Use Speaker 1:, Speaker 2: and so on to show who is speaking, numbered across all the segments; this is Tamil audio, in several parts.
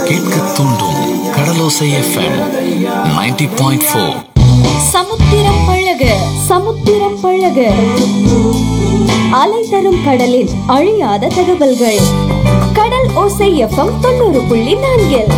Speaker 1: கேட்க தூண்டும் கடலோசை எஃப்எம் 90.4 பாயிண்ட் ஃபோர்
Speaker 2: சமுத்திரம் பழக சமுத்திரம் பழக அலை தரும் கடலில் அழியாத தகவல்கள் கடல் ஓசை எஃப்எம் தொண்ணூறு புள்ளி நான்கில்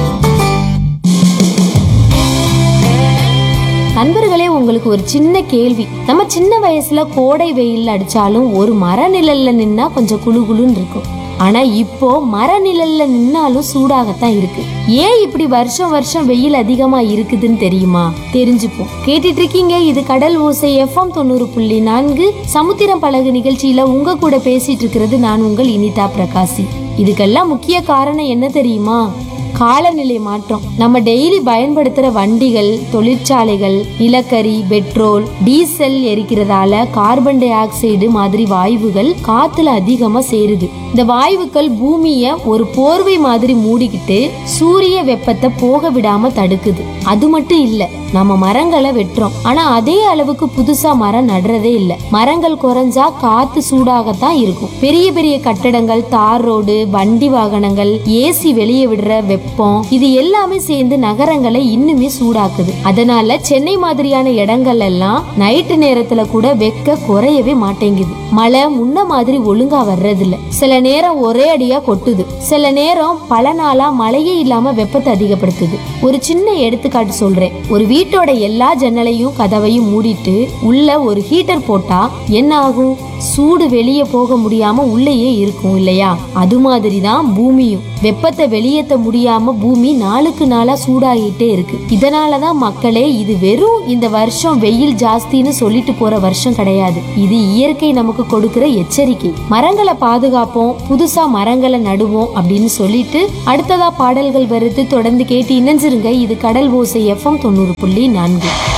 Speaker 3: நண்பர்களே உங்களுக்கு ஒரு சின்ன கேள்வி நம்ம சின்ன வயசுல கோடை வெயில் அடிச்சாலும் ஒரு மர நிழல்ல நின்னா கொஞ்சம் குளு குளுன்னு இருக்கும் ஆனா இப்போ மர நிழல்ல நின்னாலும் சூடாகத்தான் இருக்கு ஏன் இப்படி வருஷம் வருஷம் வெயில் அதிகமா இருக்குதுன்னு தெரியுமா தெரிஞ்சுப்போம் கேட்டுட்டு இருக்கீங்க இது கடல் ஓசை எஃப்எம் தொண்ணூறு புள்ளி நான்கு சமுத்திரம் பழகு நிகழ்ச்சியில உங்க கூட பேசிட்டு இருக்கிறது நான் உங்கள் இனிதா பிரகாசி இதுக்கெல்லாம் முக்கிய காரணம் என்ன தெரியுமா காலநிலை மாற்றம் நம்ம டெய்லி பயன்படுத்துற வண்டிகள் தொழிற்சாலைகள் நிலக்கரி பெட்ரோல் டீசல் எரிக்கிறதால கார்பன் டை ஆக்சைடு மாதிரி வாயுகள் காத்துல அதிகமா சேருது இந்த வாயுக்கள் பூமிய ஒரு போர்வை மாதிரி மூடிக்கிட்டு சூரிய வெப்பத்தை போக விடாம தடுக்குது அது மட்டும் இல்ல நம்ம மரங்களை வெட்டுறோம் ஆனா அதே அளவுக்கு புதுசா மரம் நடுறதே இல்ல மரங்கள் குறைஞ்சா காத்து சூடாகத்தான் இருக்கும் பெரிய பெரிய கட்டடங்கள் தார் ரோடு வண்டி வாகனங்கள் ஏசி வெளியே விடுற வெப்பம் இது எல்லாமே சேர்ந்து நகரங்களை இன்னுமே சூடாக்குது அதனால சென்னை மாதிரியான இடங்கள் எல்லாம் நைட்டு நேரத்துல கூட வெக்க குறையவே மாட்டேங்குது மழை முன்ன மாதிரி ஒழுங்கா வர்றதில்ல சில நேரம் ஒரே அடியா கொட்டுது சில நேரம் பல நாளா மழையே இல்லாம வெப்பத்தை அதிகப்படுத்துது ஒரு சின்ன எடுத்துக்காட்டு சொல்றேன் ஒரு வீட்டோட எல்லா ஜன்னலையும் கதவையும் மூடிட்டு உள்ள ஒரு ஹீட்டர் போட்டா என்ன ஆகும் சூடு வெளியே போக முடியாம உள்ளேயே இருக்கும் இல்லையா அது மாதிரி தான் பூமியும் வெப்பத்தை வெளியேற்ற முடியாம பூமி நாளுக்கு நாளா சூடாகிட்டே இருக்கு இதனாலதான் மக்களே இது வெறும் இந்த வருஷம் வெயில் ஜாஸ்தின்னு சொல்லிட்டு போற வருஷம் கிடையாது இது இயற்கை நமக்கு கொடுக்கிற எச்சரிக்கை மரங்களை பாதுகாப்போம் புதுசா மரங்களை நடுவோம் அப்படின்னு சொல்லிட்டு அடுத்ததா பாடல்கள் வருது தொடர்ந்து கேட்டு இணைஞ்சிருங்க இது கடல் ஓசை எஃப்எம் தொண்ணூறு புள்ளி நான்கு